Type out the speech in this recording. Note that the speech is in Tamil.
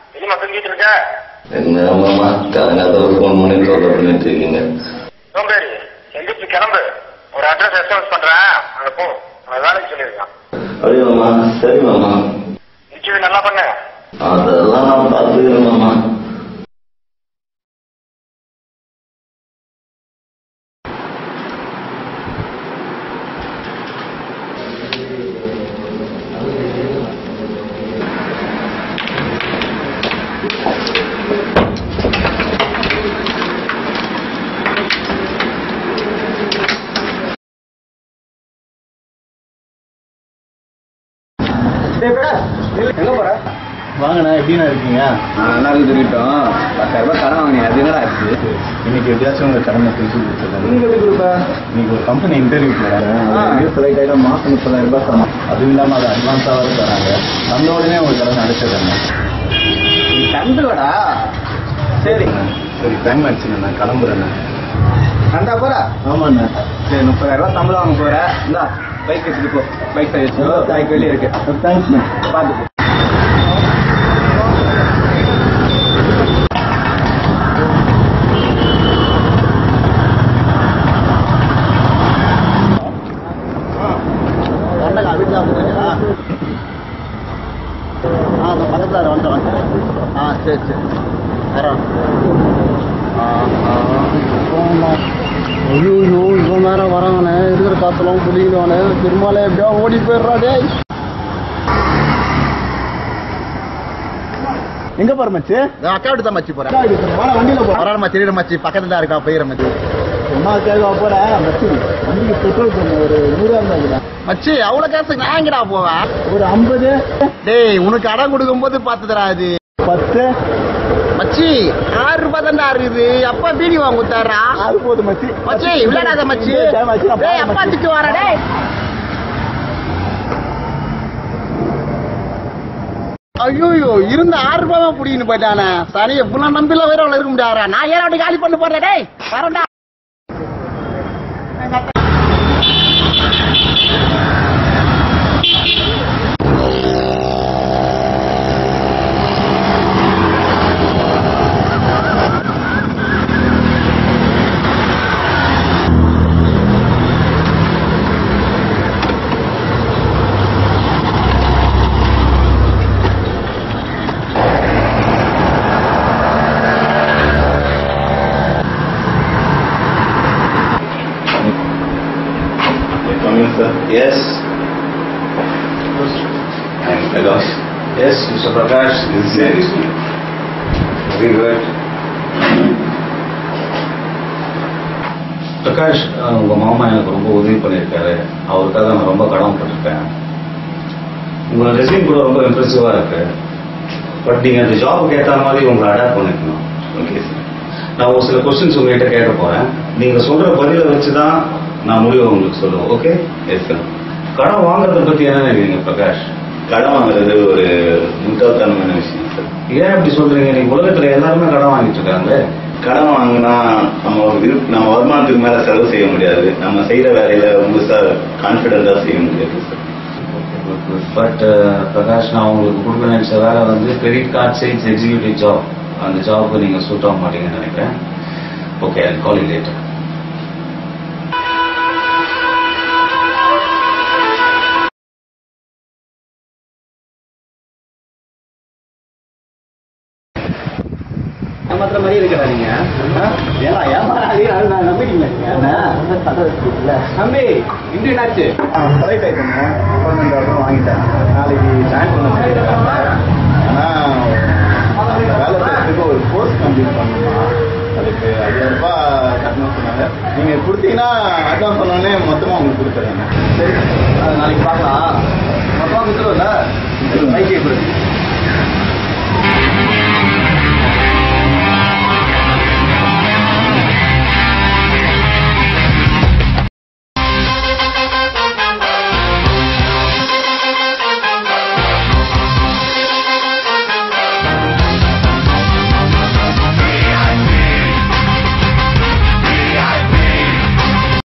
வெளியமா தூங்கிட்டு இருக்க என்ன மாமா காலங்காத்தால ஃபோன் பண்ணி தொல்லை பண்ணிட்டு இருக்கீங்க சோம்பேறி எந்திரிச்சு கிளம்பு ஒரு அட்ரஸ் எஸ்எம்எஸ் பண்றேன் அங்க போ அவன் வேலைக்கு சொல்லியிருக்கான் அப்படியே மாமா சரி மாமா நிச்சயம் நல்லா பண்ணு அதெல்லாம் நான் பார்த்துக்கிறேன் மாமா எங்க போற வாங்கண்ணா எப்படிண்ணா இருக்கீங்க நான் நல்லா இருக்கு சொல்லிட்டோம் பத்தாயிரம் ரூபாய் கடன் வாங்கினேன் அது என்னடா ஆச்சு இன்னைக்கு எப்படியாச்சும் உங்க கடனை திருப்பி கொடுத்துருங்க நீங்க எப்படி கொடுப்ப இன்னைக்கு ஒரு கம்பெனி இன்டர்வியூ ஆ. செலக்ட் ஆகிட்டா மாசம் முப்பதாயிரம் ரூபாய் தரணும் அதுவும் இல்லாம அது அட்வான்ஸாக வர தராங்க அந்த உடனே உங்க கடன் அடைச்சிடுறேங்க நீ தந்துடா சரி சரி டைம் ஆயிடுச்சுங்க நான் கிளம்புறேண்ணே தந்தா போற ஆமாண்ணே சரி முப்பதாயிரம் ரூபாய் சம்பளம் வாங்க போற இந்தா பைக் எடுத்துட்டு போ பைக் சர்வீஸ் பைக் வெளியே இருக்கு தேங்க்ஸ்ண்ணே பார்த்து போ. வரலக்கா வீட்டில் வந்துருக்கா ஆ அந்த பக்கத்தில் வந்துட்டு வந்துட்டேன் ஆ சரி சரி வரேன் ஐயோ இவ்வளோ நேரம் வராங்கண்ணே இருக்கிற காத்தெல்லாம் புளிக்கணுவானே திருமாலே எப்படியா ஓடி போயிடுறா டேய் எங்க போற மச்சி அக்கா விட்டு தான் மச்சி போறேன் வண்டியில போ வராட மச்சி இருக்கிற மச்சி பக்கத்துல தான் இருக்கா போயிடுற மச்சி அம்மா கேட்க போற மச்சி வண்டிக்கு பெட்ரோல் பண்ண ஒரு நூறுவா இருந்தா மச்சி அவ்வளவு காசு நான் எங்கடா போவேன் ஒரு ஐம்பது டேய் உனக்கு அடம் கொடுக்கும் போது பாத்துதடா அது பத்து மச்சி ஆறு ரூபாய் தான்டா இருக்குது அப்பா பீடி வாங்க கொடுத்தாரா ஆறு போகுது மச்சி மச்சி விளையாடாத மச்சி டைம் ஆச்சு, நான் டேய் போறேன் அப்பா மச்சி. திட்டு வர டேய் ஐயோ இருந்த ஆறு ரூபாய் தான் புடிக்கின்னு போயிட்டானே சரி எப்படிலாம் நம்பிலாம் வேற இருக்க முடியாதா நான் ஏன் அப்படி காலி பண்ணி போறேன் டேய் வரேன்டா Coming, sir. Yes. I'm Prakash. Yes, Mr. Prakash. This is Jay speaking. Very good. Prakash அஹ், உங்க மாமா எனக்கு ரொம்ப உதவி பண்ணியிருக்காரு அவருக்காக நான் ரொம்ப கடமைப்பட்டிருக்கேன் உங்களோட ரெசியூம் கூட ரொம்ப இம்ப்ரெசிவா இருக்கு பட் நீங்க அந்த ஜாபுக்கு ஏற்ற மாதிரி உங்களை அடாப்ட் பண்ணிக்கணும் ஓகே சார் நான் ஒரு சில கொஸ்டின்ஸ் உங்ககிட்ட கேட்க போறேன் நீங்க சொல்ற பதிலை வச்சு தான் நான் முடிவை உங்களுக்கு சொல்லுவேன் ஓகே எஸ் சார் கடன் வாங்குறத பத்தி என்ன நினைக்கிறீங்க பிரகாஷ் கடன் வாங்குறது ஒரு முட்டாள்தனமான விஷயம் சார் ஏன் அப்படி சொல்றீங்க நீங்க உலகத்துல எல்லாருமே கடன் வாங்கிட்டு இருக்காங்க கடன் வாங்கினா நம்ம விருப்ப நம்ம வருமானத்துக்கு மேல செலவு செய்ய முடியாது நம்ம செய்யற வேலையில முழுசா கான்பிடண்டா செய்ய முடியாது சார் பட் பிரகாஷ் நான் உங்களுக்கு கொடுக்க நினைச்ச வேலை வந்து credit card sales executive job அந்த ஜாப்க்கு நீங்க சூட் ஆக மாட்டீங்கன்னு நினைக்கிறேன் okay I call you later ஏமாத்துற மாதிரி இருக்கிறா நீங்க ஏன்னா ஏமாறாதே அது நான் நம்பிட்டீங்களா தம்பி இன்று என்னாச்சு செலக்ட் ஆயிட்டேங்க அப்பார்ட்மெண்ட் ஆர்டர் வாங்கிட்டேன் நாளைக்கு ஜாயின் பண்ண சொல்லியிருக்காங்க ஆனால் வேலை செய்யறதுக்கு ஒரு கோர்ஸ் கம்ப்ளீட் பண்ணணுமா அதுக்கு ஐயாயிரம் ரூபாய் கட்டணும் சொன்னாங்க நீங்கள் கொடுத்தீங்கன்னா அட்வான்ஸ் பண்ணோடனே மொத்தமாக உங்களுக்கு கொடுத்துறேங்க சரி அது நாளைக்கு பார்க்கலாம் மொத்தமாக கொடுத்துருவோம்ல பைக்கே கொடுங்க